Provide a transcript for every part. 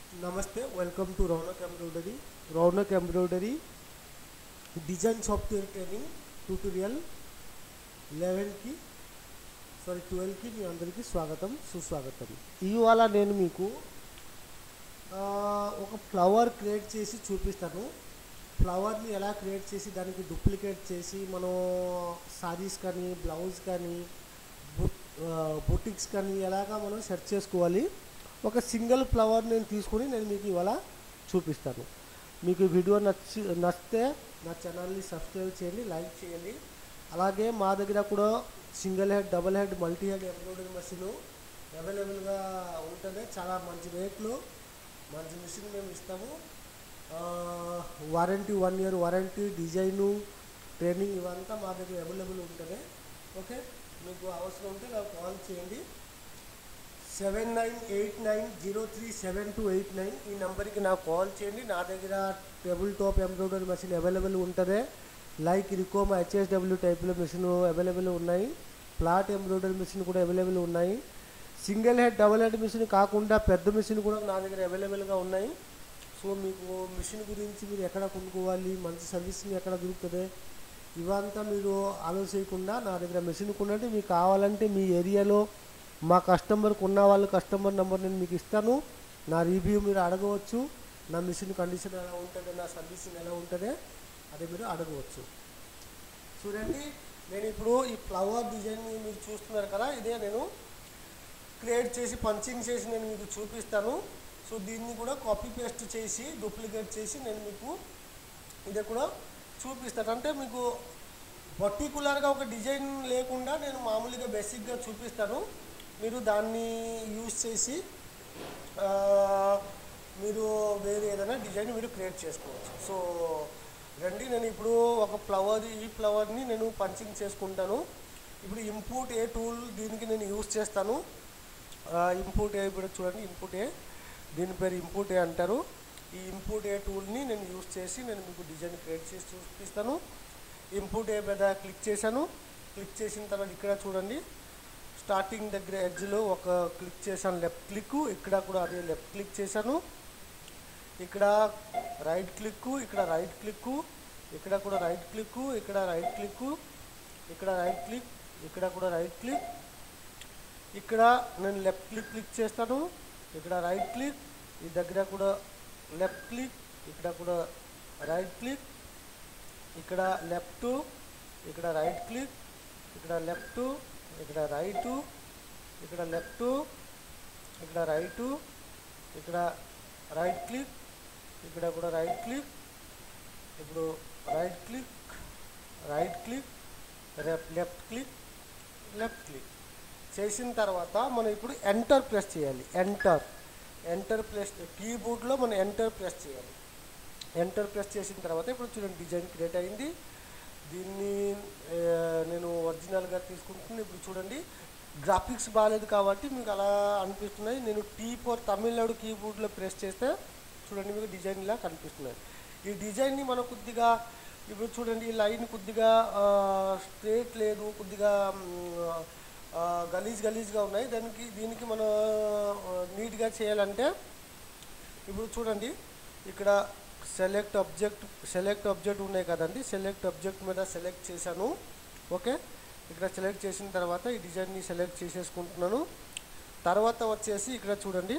నమస్తే welcome to Raunak embroidery Raunak embroidery design software training tutorial లెవెన్కి sorry ట్వెల్వ్కి మీ అందరికీ స్వాగతం సుస్వాగతం ఇవాళ నేను మీకు ఆ, ఒక ఫ్లవర్ క్రియేట్ చేసి చూపిస్తాను ఫ్లవర్ని ఎలా క్రియేట్ చేసి దానికి డూప్లికేట్ చేసి మనం సారీస్ కానీ బ్లౌజ్ కానీ బుటిక్స్ కానీ ఎలాగా మనం సెర్చ్ చేసుకోవాలి ఒక సింగిల్ ఫ్లవర్ నేను తీసుకొని నేను మీకు ఇవాళ చూపిస్తాను మీకు ఈ వీడియో నచ్చి నచ్చితే నా ఛానల్ని సబ్స్క్రైబ్ చేయండి లైక్ చేయండి అలాగే మా దగ్గర కూడా single head double head multi head embroidery machine అవైలబుల్గా ఉంటుంది చాలా మంచి రేట్లు మంచి మిషన్ మేము ఇస్తాము warranty one year warranty design training ఇవంతా మా దగ్గర అవైలబుల్ ఉంటుంది ఓకే మీకు అవసరం ఉంటే నాకు కాల్ చేయండి seven nine eight nine zero three seven two eight nine ఈ నెంబర్కి నాకు కాల్ చేయండి నా దగ్గర table top embroidery machine available ఉంటుంది లైక్ రికోమా హెచ్ఎస్డబ్ల్యూ టైప్లో మెషిన్ అవైలబుల్ ఉన్నాయి ఫ్లాట్ ఎంబ్రాయిడరీ మెషిన్ కూడా అవైలబుల్ ఉన్నాయి single head double head machine కాకుండా పెద్ద మిషన్ కూడా నా దగ్గర అవైలబుల్గా ఉన్నాయి సో మీకు మిషన్ గురించి మీరు ఎక్కడ కొనుక్కోవాలి మంచి సర్వీసింగ్ ఎక్కడ దొరుకుతుంది ఇవంతా మీరు ఆలోచించకుండా నా దగ్గర మెషిన్ కొనండి మీకు కావాలంటే మీ ఏరియాలో మా కస్టమర్కి ఉన్న వాళ్ళు కస్టమర్ నెంబర్ నేను మీకు ఇస్తాను నా రివ్యూ మీరు అడగవచ్చు నా మిషన్ కండిషన్ ఎలా ఉంటుంది నా సర్వీసింగ్ ఎలా ఉంటుంది అది మీరు అడగవచ్చు చూడండి నేను ఇప్పుడు ఈ ఫ్లవర్ డిజైన్ మీరు చూస్తున్నారు కదా ఇదే నేను క్రియేట్ చేసి పంచింగ్ చేసి నేను మీకు చూపిస్తాను సో దీన్ని కూడా కాపీ పేస్ట్ చేసి డూప్లికేట్ చేసి నేను మీకు ఇదే కూడా చూపిస్తాను అంటే మీకు పర్టికులర్గా ఒక డిజైన్ లేకుండా నేను మామూలుగా బేసిక్గా చూపిస్తాను మీరు దాన్ని యూజ్ చేసి ఆ, మీరు వేరే ఏదైనా డిజైన్ మీరు క్రియేట్ చేసుకోవచ్చు సో రండి నేను ఇప్పుడు ఒక ఫ్లవర్ ఈ ఫ్లవర్ని నేను పంచింగ్ చేసుకుంటాను ఇప్పుడు ఇంపోర్ట్ ఏ టూల్ దీనికి నేను యూజ్ చేస్తాను ఇంపోర్ట్ ఏ ఇప్పుడు చూడండి ఇంపోర్ట్ ఏ దీని పేరు ఇంపోర్ట్ ఏ అంటారు ఈ ఇంపోర్ట్ ఏ టూల్ని నేను యూజ్ చేసి నేను మీకు డిజైన్ క్రియేట్ చేసి చూపిస్తాను ఇంపోర్ట్ ఏ మీద క్లిక్ చేశాను క్లిక్ చేసిన తర్వాత ఇక్కడ చూడండి స్టార్టింగ్ దగ్గర ఎడ్జ్లో ఒక క్లిక్ చేశాను లెఫ్ట్ క్లిక్ ఇక్కడ కూడా అదే లెఫ్ట్ క్లిక్ చేశాను ఇక్కడ రైట్ క్లిక్ ఇక్కడ రైట్ క్లిక్ ఇక్కడ కూడా రైట్ క్లిక్ ఇక్కడ రైట్ క్లిక్ ఇక్కడ రైట్ క్లిక్ ఇక్కడ కూడా రైట్ క్లిక్ ఇక్కడ నేను లెఫ్ట్ క్లిక్ క్లిక్ చేస్తాను ఇక్కడ రైట్ క్లిక్ ఈ దగ్గర కూడా లెఫ్ట్ క్లిక్ ఇక్కడ కూడా రైట్ క్లిక్ ఇక్కడ లెఫ్ట్ ఇక్కడ రైట్ క్లిక్ ఇక్కడ లెఫ్ట్ ఇక్కడ రైట్ ఇక్కడ లెఫ్ట్ ఇక్కడ రైట్ ఇక్కడ రైట్ క్లిక్ ఇక్కడ కూడా రైట్ క్లిక్ ఇప్పుడు right click right click left click left click చేసిన తర్వాత మనం ఇప్పుడు ఎంటర్ ప్రెస్ చేయాలి ఎంటర్ ఎంటర్ ప్రెస్ కీబోర్డ్లో మనం ఎంటర్ ప్రెస్ చేయాలి ఎంటర్ ప్రెస్ చేసిన తర్వాత ఇప్పుడు చూడండి డిజైన్ క్రియేట్ అయింది దీన్ని ఆ, నేను ఒరిజినల్గా తీసుకుంటున్నాను ఇప్పుడు చూడండి గ్రాఫిక్స్ బాగాలేదు కాబట్టి మీకు అలా అనిపిస్తున్నాయి నేను టీ ఫోర్ తమిళనాడు కీబోర్డ్లో ప్రెస్ చేస్తే చూడండి మీకు డిజైన్ ఇలా కనిపిస్తున్నాయి ఈ డిజైన్ని మనం కొద్దిగా ఇప్పుడు చూడండి ఈ లైన్ కొద్దిగా స్ట్రేట్ లేదు కొద్దిగా మ్, ఆ, గలీజ్ గలీజ్గా ఉన్నాయి దానికి దీనికి మనం నీట్గా చేయాలంటే ఇప్పుడు చూడండి ఇక్కడ సెలెక్ట్ అబ్జెక్ట్ సెలెక్ట్ అబ్జెక్ట్ ఉన్నాయి కదండి సెలెక్ట్ అబ్జెక్ట్ మీద సెలెక్ట్ చేశాను ఓకే ఇక్కడ సెలెక్ట్ చేసిన తర్వాత ఈ డిజైన్ని సెలెక్ట్ చేసేసుకుంటున్నాను తర్వాత వచ్చేసి ఇక్కడ చూడండి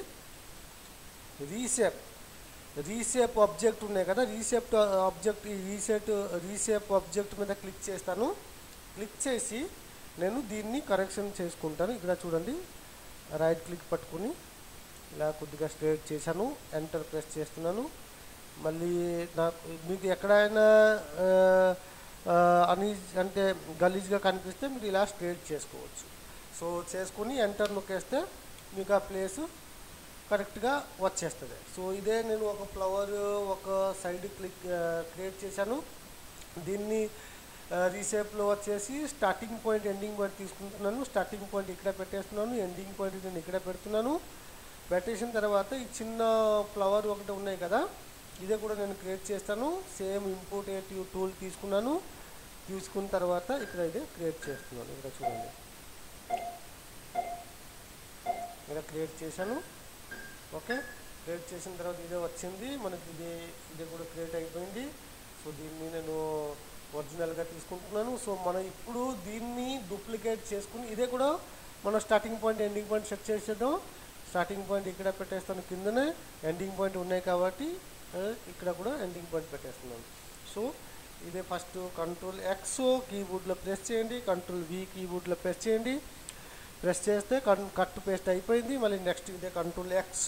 రీసేప్ రీసేప్ ఆబ్జెక్ట్ ఉన్నాయి కదా రీసేప్ ఆబ్జెక్ట్ ఈ రీసెట్ రీసేప్ ఆబ్జెక్ట్ మీద క్లిక్ చేస్తాను క్లిక్ చేసి నేను దీన్ని కరెక్షన్ చేసుకుంటాను ఇక్కడ చూడండి రైట్ క్లిక్ పట్టుకుని ఇలా కొద్దిగా స్ట్రేట్ చేశాను ఎంటర్ ప్రెస్ చేస్తున్నాను మళ్ళీ నాకు మీకు ఎక్కడైనా ఆ, ఆ, అని అంటే గలీజ్గా కనిపిస్తే మీరు ఇలా స్ట్రేట్ చేసుకోవచ్చు సో చేసుకుని ఎంటర్ నొక్కేస్తే మీకు ఆ ప్లేస్ కరెక్ట్గా వచ్చేస్తుంది సో ఇదే నేను ఒక ఫ్లవర్ ఒక సైడ్ క్లిక్ క్రియేట్ చేశాను దీన్ని రీసేప్లో వచ్చేసి స్టార్టింగ్ పాయింట్ ఎండింగ్ పాయింట్ తీసుకుంటున్నాను స్టార్టింగ్ పాయింట్ ఇక్కడ పెట్టేస్తున్నాను ఎండింగ్ పాయింట్ నేను ఇక్కడ పెడుతున్నాను పెట్టేసిన తర్వాత ఈ చిన్న ఫ్లవర్ ఒకటి ఉన్నాయి కదా ఇదే కూడా నేను క్రియేట్ చేస్తాను సేమ్ ఇంపోర్టేటివ్ టూల్ తీసుకున్నాను తీసుకున్న తర్వాత ఇక్కడ ఇదే క్రియేట్ చేస్తున్నాను ఇక్కడ చూడండి ఇక్కడ క్రియేట్ చేశాను ఓకే క్రియేట్ చేసిన తర్వాత ఇదే వచ్చింది మనకి ఇదే ఇదే కూడా క్రియేట్ అయిపోయింది సో దీన్ని నేను ఒరిజినల్గా తీసుకుంటున్నాను సో మనం ఇప్పుడు దీన్ని డూప్లికేట్ చేసుకుని ఇదే కూడా మనం starting point ending point set చేసేద్దాం స్టార్టింగ్ పాయింట్ ఇక్కడ పెట్టేస్తాను కిందనే ఎండింగ్ పాయింట్ ఉన్నాయి కాబట్టి ఆ, ఇక్కడ కూడా ఎండింగ్ పాయింట్ పెట్టేస్తున్నాను సో ఇదే ఫస్ట్ కంట్రోల్ ఎక్స్ కీబోర్డ్లో ప్రెస్ చేయండి కంట్రోల్ వి కీబోర్డ్లో ప్రెస్ చేయండి ప్రెస్ చేస్తే కన్ కట్ పేస్ట్ అయిపోయింది మళ్ళీ నెక్స్ట్ ఇదే కంట్రోల్ ఎక్స్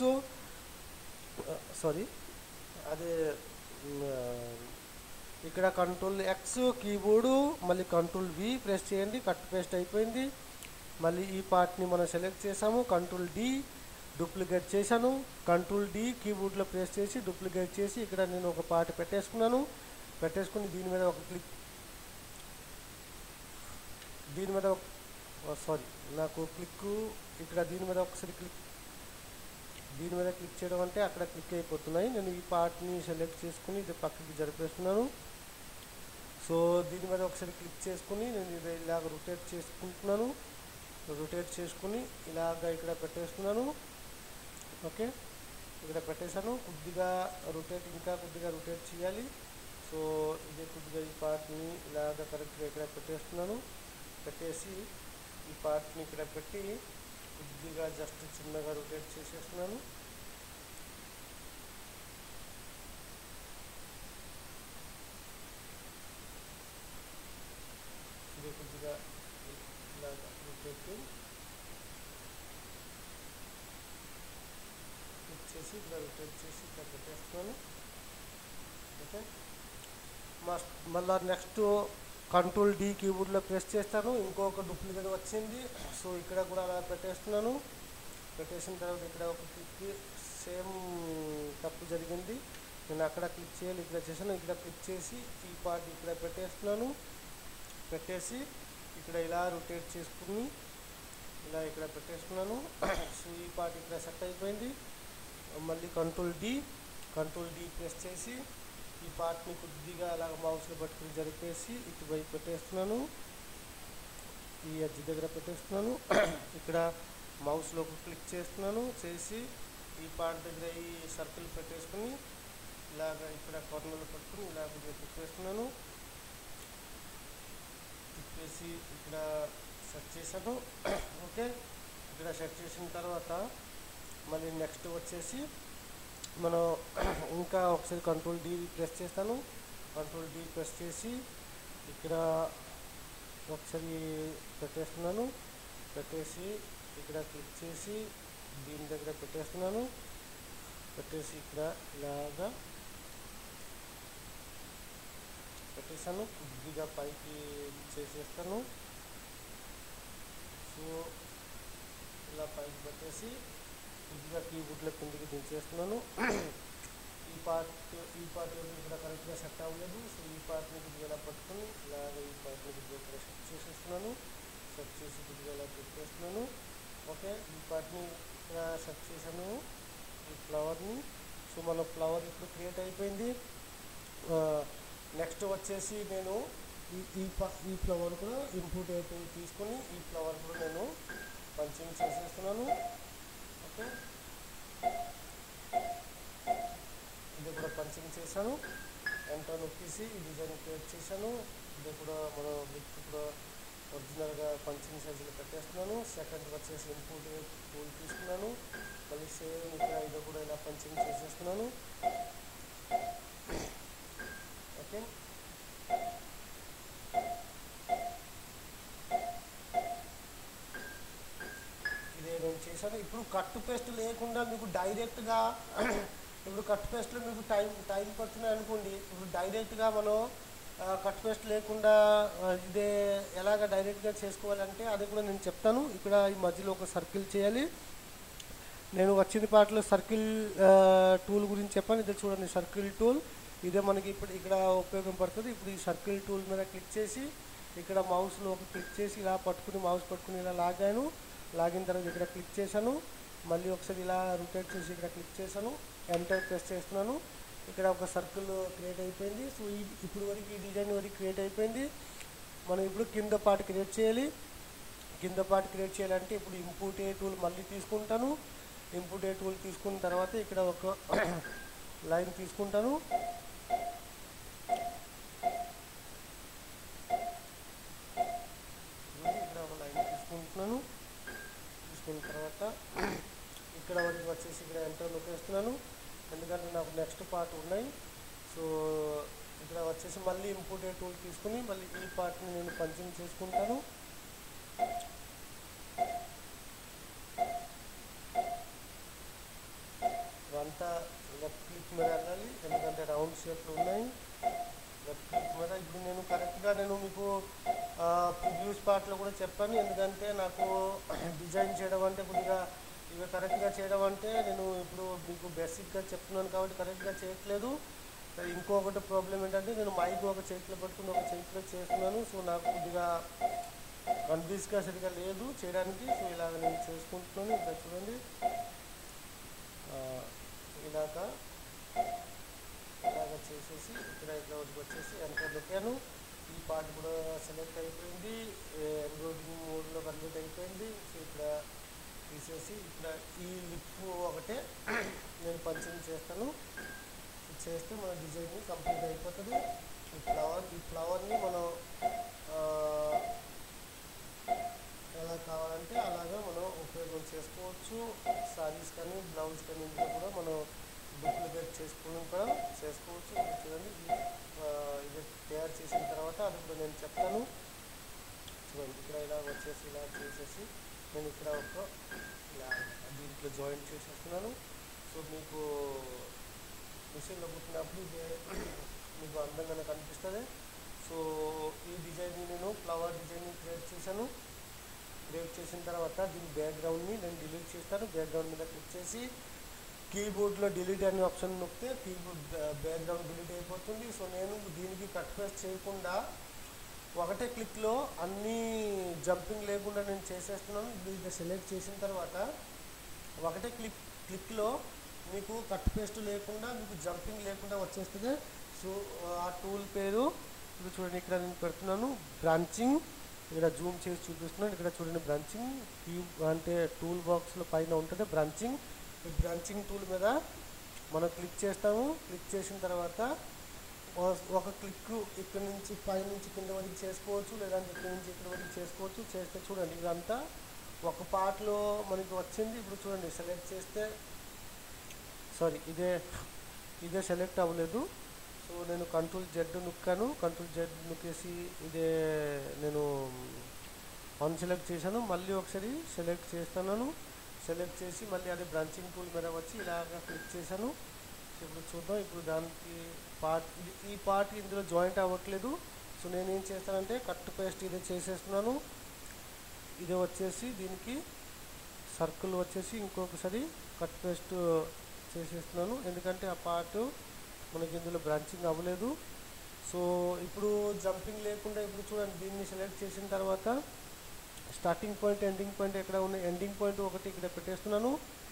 సారీ అదే మ్, ఆ, ఇక్కడ కంట్రోల్ ఎక్స్ కీబోర్డు మళ్ళీ కంట్రోల్ వి ప్రెస్ చేయండి కట్ పేస్ట్ అయిపోయింది మళ్ళీ ఈ పార్ట్ని మనం సెలెక్ట్ చేసాము కంట్రోల్ డి డూప్లికేట్ చేశాను కంట్రోల్ డి కీబోర్డ్లో ప్రెస్ చేసి డూప్లికేట్ చేసి ఇక్కడ నేను ఒక పార్ట్ పెట్టేసుకున్నాను పెట్టేసుకుని దీని మీద ఒక క్లిక్ దీని మీద సారీ నాకు క్లిక్ ఇక్కడ దీని మీద ఒకసారి క్లిక్ దీని మీద క్లిక్ చేయడం అంటే అక్కడ క్లిక్ అయిపోతున్నాయి నేను ఈ పార్ట్ని సెలెక్ట్ చేసుకుని ఇది పక్కకి జరిపేస్తున్నాను సో దీని మీద ఒకసారి క్లిక్ చేసుకుని నేను ఇది ఇలాగ రొటేట్ చేసుకుంటున్నాను రొటేట్ చేసుకుని ఇలాగ ఇక్కడ పెట్టేస్తున్నాను ఓకే ఇక్కడ పెట్టేశాను కొద్దిగా రొటేట్ ఇంకా కొద్దిగా రొటేట్ చేయాలి సో ఇదే కొద్దిగా ఈ పార్ట్ని ఇలాగ కరెక్ట్గా ఇక్కడ పెట్టేస్తున్నాను పెట్టేసి ఈ పార్ట్ని ఇక్కడ పెట్టి కొద్దిగా జస్ట్ చిన్నగా రొటేట్ చేసేస్తున్నాను ఇది కొద్దిగా ఇలాగా రొటేట్ క్లిక్ చేసి ఇలా రొటేట్ చేసి ఇక్కడ పెట్టేస్తున్నాను ఓకే మస్ట్ మళ్ళా నెక్స్ట్ కంట్రోల్ డి కీబోర్డ్లో ప్రెస్ చేస్తాను ఇంకొక డూప్లికేట్ వచ్చింది సో ఇక్కడ కూడా అలా పెట్టేస్తున్నాను పెట్టేసిన తర్వాత ఇక్కడ ఒక క్లిక్ సేమ్ తప్పు జరిగింది నేను అక్కడ క్లిక్ చేయాలి ఇక్కడ చేశాను ఇక్కడ క్లిక్ చేసి ఈ పార్ట్ ఇక్కడ పెట్టేస్తున్నాను పెట్టేసి ఇక్కడ ఇలా రొటేట్ చేసుకుని ఇలా ఇక్కడ పెట్టేస్తున్నాను సో ఈ పార్ట్ ఇక్కడ సెట్ అయిపోయింది మళ్ళీ control D control D press చేసి ఈ పార్ట్ని కొద్దిగా అలా మౌస్లో పట్టుకుని జరిపేసి ఇటువైపు పెట్టేస్తున్నాను ఈ ఎడ్జ్ దగ్గర పెట్టేస్తున్నాను ఇక్కడ మౌస్లో క్లిక్ చేస్తున్నాను చేసి ఈ పార్ట్ దగ్గర ఈ సర్కిల్ పెట్టేసుకుని ఇలాగ ఇక్కడ కార్నర్లో పట్టుకుని ఇలా కొద్దిగా తిప్పేస్తున్నాను తిప్పేసి ఇక్కడ సెట్ చేశాను ఓకే ఇక్కడ సెట్ చేసిన తర్వాత మళ్ళీ నెక్స్ట్ వచ్చేసి మనం ఇంకా ఒకసారి కంట్రోల్ డి ప్రెస్ చేస్తాను కంట్రోల్ డి ప్రెస్ చేసి ఇక్కడ ఒకసారి పెట్టేస్తున్నాను పెట్టేసి ఇక్కడ క్లిక్ చేసి దీని దగ్గర పెట్టేస్తున్నాను పెట్టేసి ఇక్కడ ఇలాగా పెట్టేసాను కొద్దిగా పైకి చేసేస్తాను సో ఇలా పైకి పెట్టేసి కొద్దిగా కీబోర్డ్లో కిందికి దించేస్తున్నాను ఈ పార్ట్ ఈ పార్ట్ ఇక్కడ కరెక్ట్గా సెట్ అవ్వలేదు సో ఈ పార్ట్ని కొద్దిగా ఇలా పట్టుకొని ఇలాగ ఈ పార్ట్ని కొద్దిగా ఇక్కడ సెట్ చేసేస్తున్నాను సెట్ చేసి కొద్దిగా ఇలా పెట్టేస్తున్నాను ఓకే ఈ పార్ట్ని ఇక్కడ సెట్ చేశాను ఈ ఫ్లవర్ని సో మన ఫ్లవర్ ఇప్పుడు క్రియేట్ అయిపోయింది నెక్స్ట్ వచ్చేసి నేను ఈ ఈ ప- ఈ ఫ్లవర్ కూడా ఇంపుట్ అయిపోయి తీసుకొని ఈ ఫ్లవర్ కూడా నేను పంచింగ్ చేసేస్తున్నాను ఓకే ఇది కూడా పంచింగ్ చేశాను ఎంటర్ నొక్కేసి ఈ డిజైన్ క్రియేట్ చేశాను ఇది కూడా మనం విత్ కూడా ఒరిజినల్గా పంచింగ్ సైజులో పెట్టేస్తున్నాను సెకండ్ వచ్చేసి ఇంపుట్ టూల్ తీసుకున్నాను మళ్ళీ సేమ్ ఇక్కడ ఇది కూడా ఇలా పంచింగ్ చేసేస్తున్నాను ఓకే ఇదే నేను చేశాను ఇప్పుడు కట్ పేస్ట్ లేకుండా మీకు డైరెక్ట్గా ఇప్పుడు కట్ పేస్ట్లో మీకు టైం టైం పడుతుంది అనుకోండి ఇప్పుడు డైరెక్ట్గా మనం ఆ, కట్ పేస్ట్ లేకుండా ఆ, ఇదే ఎలాగ డైరెక్ట్గా చేసుకోవాలంటే అది కూడా నేను చెప్తాను ఇక్కడ ఈ మధ్యలో ఒక సర్కిల్ చేయాలి నేను వచ్చిన పాటలో సర్కిల్ టూల్ గురించి చెప్పాను ఇది చూడండి సర్కిల్ టూల్ ఇదే మనకి ఇప్పుడు ఇక్కడ ఉపయోగపడుతుంది ఇప్పుడు ఈ సర్కిల్ టూల్ మీద క్లిక్ చేసి ఇక్కడ మౌస్లో ఒక క్లిక్ చేసి ఇలా పట్టుకుని మౌస్ పట్టుకుని ఇలా లాగాను లాగిన తర్వాత ఇక్కడ క్లిక్ చేశాను మళ్ళీ ఒకసారి ఇలా రొటేట్ చేసి ఇక్కడ క్లిక్ చేశాను ఎంటర్ ప్రెస్ చేస్తున్నాను ఇక్కడ ఒక సర్కిల్ క్రియేట్ అయిపోయింది సో ఈ ఇప్పుడు వరకు ఈ డిజైన్ వరకు క్రియేట్ అయిపోయింది మనం ఇప్పుడు కింద పార్ట్ క్రియేట్ చేయాలి కింద పార్ట్ క్రియేట్ చేయాలంటే ఇప్పుడు ఇంపోర్ట్ ఏ టూల్ మళ్ళీ తీసుకుంటాను ఇన్పుట్ ఏ టూల్ తీసుకున్న తర్వాత ఇక్కడ ఒక లైన్ తీసుకుంటాను చూడండి, ఇక్కడ ఒక లైన్ తీసుకుంటున్నాను తీసుకున్న తర్వాత ఇక్కడ వరకు వచ్చేసి ఇక్కడ ఎంటర్ నొక్కేస్తున్నాను ఎందుకంటే నాకు నెక్స్ట్ పార్ట్ ఉన్నాయి సో ఇక్కడ వచ్చేసి మళ్ళీ ఇంపోర్ట్ టూల్ తీసుకుని మళ్ళీ ఈ పార్ట్ని నేను పంచింగ్ చేసుకుంటాను ఇవంతా లెఫ్ట్ క్లిక్ మీద వెళ్ళాలి ఎందుకంటే రౌండ్ షేప్లు ఉన్నాయి లెఫ్ట్ క్లిక్ మీద ఇప్పుడు నేను కరెక్ట్గా నేను మీకు ప్రివ్యూస్ పార్ట్లో కూడా చెప్పాను ఎందుకంటే నాకు డిజైన్ చేయడం అంటే కొద్దిగా ఇవి కరెక్ట్గా చేయడం అంటే నేను ఇప్పుడు మీకు బేసిక్గా చెప్తున్నాను కాబట్టి కరెక్ట్గా చేయట్లేదు మరి ఇంకొకటి ప్రాబ్లం ఏంటంటే నేను మైక్ ఒక చేతిలో పట్టుకుని ఒక చేతిలో చేస్తున్నాను సో నాకు కొద్దిగా కన్ఫ్యూజ్గా సరిగా లేదు చేయడానికి సో ఇలాగ నేను చేసుకుంటున్నాను ఇక్కడ చూడండి ఆ, ఇలాగా ఇలాగ చేసేసి ఇక్కడ ఇట్లా ఒకటి వచ్చేసి ఎంటర్ పెట్టాను ఈ పార్ట్ కూడా సెలెక్ట్ అయిపోయింది ఎంబ్రాయిడింగ్ మోడ్లో కన్వర్ట్ అయిపోయింది సో ఇక్కడ తీసేసి ఇక్కడ ఈ లిప్ ఒకటే నేను పంచింగ్ చేస్తాను ఇది చేస్తే మన డిజైన్ కంప్లీట్ అయిపోతుంది ఈ ఫ్లవర్ ఈ ఫ్లవర్ని మనం ఆ, ఎలా కావాలంటే అలాగా మనం ఉపయోగం చేసుకోవచ్చు సారీస్ కానీ బ్లౌజ్ కానీ ఇంట్లో కూడా మనం డూప్లికేట్ చేసుకోవడం కూడా చేసుకోవచ్చు ఇప్పుడు చూడండి ఇది, ఆ, ఇది తయారు చేసిన తర్వాత అది కూడా నేను చెప్తాను చూడండి ఇక్కడ ఇలా వచ్చేసి ఇలా చేసేసి నేను ఇక్కడ ఒక ఇలా దీంట్లో జాయింట్ చేసేస్తున్నాను సో మీకు మిషన్లో కుట్టినప్పుడు ఇది మీకు అందంగా కనిపిస్తుంది సో ఈ డిజైన్ నేను ఫ్లవర్ డిజైన్ క్రియేట్ చేశాను క్రియేట్ చేసిన తర్వాత దీని బ్యాక్గ్రౌండ్ని నేను డిలీట్ చేస్తాను బ్యాక్గ్రౌండ్ మీద క్లిక్ చేసి కీబోర్డ్లో డిలీట్ అనే ఆప్షన్ నొక్కితే కీబోర్డ్ బ్యాక్గ్రౌండ్ డిలీట్ అయిపోతుంది సో నేను దీనికి కట్ పేస్ట్ చేయకుండా ఒకటే క్లిక్లో అన్ని జంపింగ్ లేకుండా నేను చేసేస్తున్నాను దీన్ని సెలెక్ట్ చేసిన తర్వాత ఒకటే క్లిక్ క్లిక్లో మీకు కట్ పేస్ట్ లేకుండా మీకు జంపింగ్ లేకుండా వచ్చేస్తుంది సో ఆ టూల్ పేరు ఇప్పుడు చూడండి ఇక్కడ నేను పెడుతున్నాను బ్రాంచింగ్ ఇక్కడ జూమ్ చేసి చూపిస్తున్నాను ఇక్కడ చూడండి బ్రాంచింగ్ క్యూబ్ అంటే టూల్ బాక్స్లో పైన ఉంటుంది బ్రాంచింగ్ ఈ బ్రాంచింగ్ టూల్ మీద మనం క్లిక్ చేస్తాము క్లిక్ చేసిన తర్వాత ఓ- ఒక క్లిక్ ఇక్కడ నుంచి పై నుంచి కింద వరకు చేసుకోవచ్చు లేదంటే ఇక్కడ నుంచి ఇక్కడ వరకు చేసుకోవచ్చు చేస్తే చూడండి ఇదంతా ఒక పార్ట్లో మనకి వచ్చింది ఇప్పుడు చూడండి సెలెక్ట్ చేస్తే సారీ ఇదే ఇదే సెలెక్ట్ అవ్వలేదు సో నేను కంట్రోల్ జెడ్ నొక్కాను కంట్రోల్ జెడ్ నొక్కేసి ఇదే నేను అన్సెలెక్ట్ చేశాను మళ్ళీ ఒకసారి సెలెక్ట్ చేస్తున్నాను సెలెక్ట్ చేసి మళ్ళీ అదే బ్రాంచింగ్ టూల్ మీద వచ్చి ఇలాగ క్లిక్ చేశాను సో ఇప్పుడు చూద్దాం ఇప్పుడు దానికి పార్ట్ ఇది ఈ పార్ట్ ఇందులో జాయింట్ అవ్వట్లేదు సో నేను ఏం చేస్తానంటే కట్ పేస్ట్ ఇదే చేసేస్తున్నాను ఇది వచ్చేసి దీనికి సర్కిల్ వచ్చేసి ఇంకొకసారి కట్ పేస్ట్ చేసేస్తున్నాను ఎందుకంటే ఆ పార్ట్ మనకి ఇందులో బ్రాంచింగ్ అవ్వలేదు సో ఇప్పుడు జంపింగ్ లేకుండా ఇప్పుడు చూడండి దీన్ని సెలెక్ట్ చేసిన తర్వాత స్టార్టింగ్ పాయింట్ ఎండింగ్ పాయింట్ ఎక్కడ ఉన్నాయి ఎండింగ్ పాయింట్ ఒకటి ఇక్కడ పెట్టేస్తున్నాను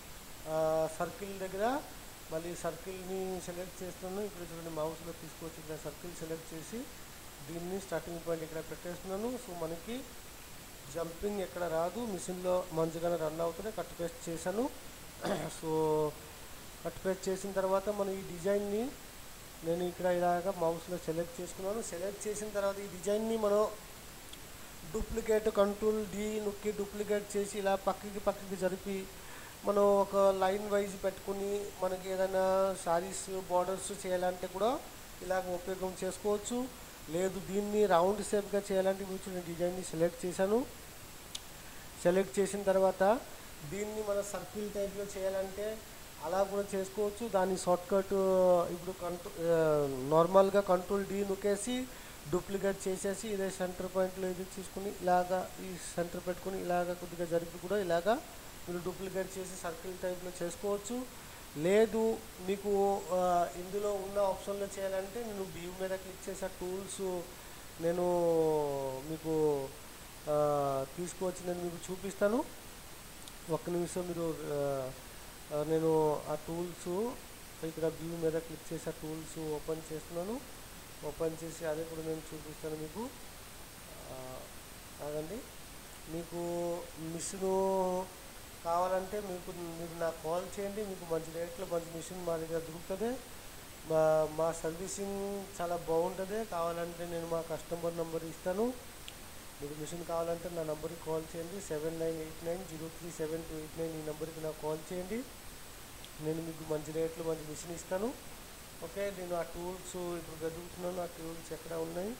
సర్కిల్ దగ్గర మళ్ళీ సర్కిల్ని సెలెక్ట్ చేస్తున్నాను ఇక్కడ చూడండి మౌస్లో తీసుకొచ్చి ఇక్కడ సర్కిల్ సెలెక్ట్ చేసి దీన్ని స్టార్టింగ్ పాయింట్ ఇక్కడ పెట్టేస్తున్నాను సో మనకి జంపింగ్ ఎక్కడ రాదు మిషన్లో మంచిగానే రన్ అవుతుంది కట్ పేస్ట్ చేశాను సో కట్ పేస్ట్ చేసిన తర్వాత మనం ఈ డిజైన్ని నేను ఇక్కడ ఇలాగ మౌస్లో సెలెక్ట్ చేసుకున్నాను సెలెక్ట్ చేసిన తర్వాత ఈ డిజైన్ని మనం డూప్లికేట్ కంట్రోల్ డి నొక్కి డూప్లికేట్ చేసి ఇలా పక్కకి పక్కకి జరిపి మనం ఒక లైన్ వైజ్ పెట్టుకుని మనకి ఏదైనా శారీస్ బార్డర్స్ చేయాలంటే కూడా ఇలాగ ఉపయోగం చేసుకోవచ్చు లేదు దీన్ని రౌండ్ షేప్గా చేయాలంటే ఇప్పుడు చూడండి డిజైన్ని సెలెక్ట్ చేశాను సెలెక్ట్ చేసిన తర్వాత దీన్ని మన సర్కిల్ టైప్లో చేయాలంటే అలా కూడా చేసుకోవచ్చు దాని షార్ట్ కట్ ఇప్పుడు కంట్రో నార్మల్గా కంట్రోల్ డి నొక్కేసి డూప్లికేట్ చేసేసి ఇదే సెంటర్ పాయింట్లో ఇది తీసుకుని ఇలాగా ఈ సెంటర్ పెట్టుకుని ఇలాగా కొద్దిగా జరిపి కూడా ఇలాగా మీరు డూప్లికేట్ చేసి సర్కిల్ టైప్లో చేసుకోవచ్చు లేదు మీకు ఆ, ఇందులో ఉన్న ఆప్షన్లో చేయాలంటే నేను వ్యూ మీద క్లిక్ చేసే టూల్స్ నేను మీకు ఆ, తీసుకువచ్చి నేను మీకు చూపిస్తాను ఒక్క నిమిషం మీరు ఆ, ఆ, నేను ఆ టూల్స్ ఇక్కడ వ్యూ మీద క్లిక్ చేసి ఆ టూల్స్ ఓపెన్ చేస్తున్నాను ఓపెన్ చేసి అదే కూడా నేను చూపిస్తాను మీకు ఆ, ఆగండి మీకు మిషను కావాలంటే మీకు మీరు నాకు కాల్ చేయండి మీకు మంచి రేట్లో మంచి మిషన్ మా దగ్గర దొరుకుతుంది మా మా సర్వీసింగ్ చాలా బాగుంటుంది కావాలంటే నేను మా కస్టమర్ నెంబర్ ఇస్తాను మీకు మిషన్ కావాలంటే నా నెంబర్కి కాల్ చేయండి seven nine eight nine zero three seven two eight nine ఈ నెంబర్కి నాకు కాల్ చేయండి నేను మీకు మంచి రేట్లో మంచి మిషన్ ఇస్తాను ఓకే నేను ఆ టూల్స్ ఇప్పుడు వెతుకుతున్నాను ఆ టూల్స్ ఎక్కడ ఉన్నాయి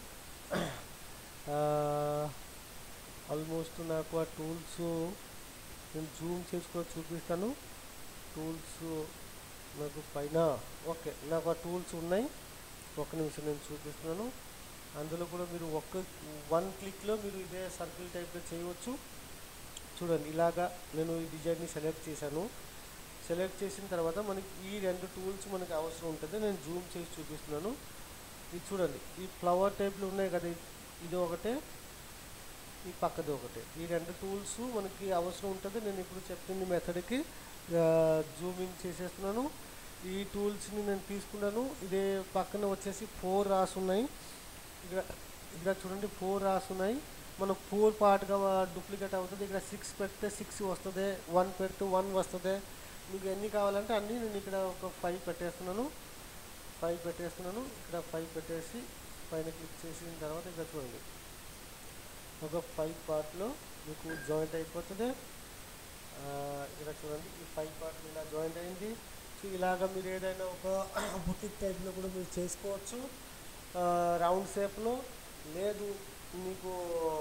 ఆల్మోస్ట్ నాకు ఆ టూల్స్ నేను జూమ్ చేసుకొని చూపిస్తాను టూల్స్ నాకు పైన ఓకే నాకు ఆ టూల్స్ ఉన్నాయి ఒక నిమిషం నేను చూపిస్తున్నాను అందులో కూడా మీరు ఒక్క వన్ క్లిక్లో మీరు ఇదే సర్కిల్ టైప్లో చేయవచ్చు చూడండి ఇలాగా నేను ఈ డిజైన్ని సెలెక్ట్ చేశాను సెలెక్ట్ చేసిన తర్వాత మనకి ఈ రెండు టూల్స్ మనకి అవసరం ఉంటుంది నేను జూమ్ చేసి చూపిస్తున్నాను ఇది చూడండి ఈ ఫ్లవర్ టైప్లు ఉన్నాయి కదా ఇది- ఇది ఒకటే ఈ పక్కది ఒకటే ఈ రెండు టూల్స్ మనకి అవసరం ఉంటుంది నేను ఇప్పుడు చెప్పింది మెథడ్కి జూమింగ్ చేసేస్తున్నాను ఈ టూల్స్ని నేను తీసుకున్నాను ఇదే పక్కన వచ్చేసి ఫోర్ రాసి ఉన్నాయి ఇక్కడ ఇక్కడ చూడండి ఫోర్ రాసి ఉన్నాయి మనకు ఫోర్ పార్ట్గా డూప్లికేట్ అవుతుంది ఇక్కడ సిక్స్ పెడితే సిక్స్ వస్తుంది వన్ పెడితే వన్ వస్తుంది మీకు ఎన్ని కావాలంటే అన్నీ నేను ఇక్కడ ఒక ఫైవ్ పెట్టేస్తున్నాను ఫైవ్ పెట్టేస్తున్నాను ఇక్కడ ఫైవ్ పెట్టేసి పైన క్లిక్ చేసిన తర్వాత ఇక్కడ చూడండి ఒక ఫైవ్ పార్ట్లో మీకు జాయింట్ అయిపోతుంది ఆ, ఇక్కడ చూడండి ఈ ఫైవ్ పార్ట్లు ఇలా జాయింట్ అయింది సో ఇలాగ మీరు ఏదైనా ఒక బుటిక్ టైప్లో కూడా మీరు చేసుకోవచ్చు రౌండ్ షేప్లో లేదు మీకు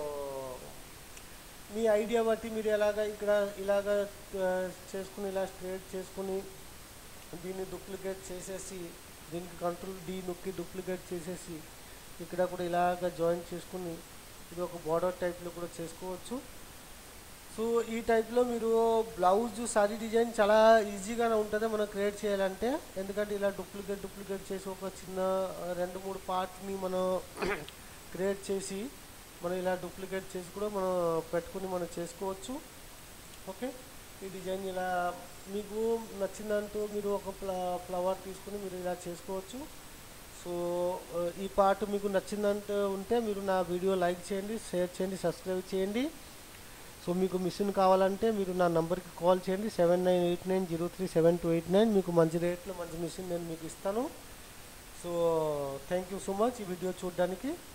మీ ఐడియా బట్టి మీరు ఎలాగ ఇక్కడ ఇలాగ ఆ, చేసుకుని ఇలా స్ట్రేట్ చేసుకుని దీన్ని డూప్లికేట్ చేసేసి దీనికి కంట్రోల్ డి నొక్కి డూప్లికేట్ చేసేసి ఇక్కడ కూడా ఇలాగ జాయిన్ చేసుకుని ఇది ఒక బార్డర్ టైప్లో కూడా చేసుకోవచ్చు సో ఈ టైప్లో మీరు బ్లౌజ్ సారీ డిజైన్ చాలా ఈజీగానే ఉంటుంది మనం క్రియేట్ చేయాలంటే ఎందుకంటే ఇలా డూప్లికేట్ డూప్లికేట్ చేసి ఒక చిన్న ఆ, రెండు మూడు పార్ట్ని మనం క్రియేట్ చేసి మనం ఇలా డూప్లికేట్ చేసి కూడా మనం పెట్టుకుని మనం చేసుకోవచ్చు ఓకే ఈ డిజైన్ ఇలా మీకు నచ్చిందంటూ మీరు ఒక ఫ్ల ఫ్లవర్ తీసుకుని మీరు ఇలా చేసుకోవచ్చు సో ఆ, ఈ పార్ట్ మీకు నచ్చిందంటూ ఉంటే మీరు నా వీడియో లైక్ చేయండి షేర్ చేయండి సబ్స్క్రైబ్ చేయండి సో మీకు మిషన్ కావాలంటే మీరు నా నంబర్కి కాల్ చేయండి seven nine eight nine zero three seven two eight nine మీకు మంచి రేట్లో మంచి మిషన్ నేను మీకు ఇస్తాను so thank you so much ఈ వీడియో చూడడానికి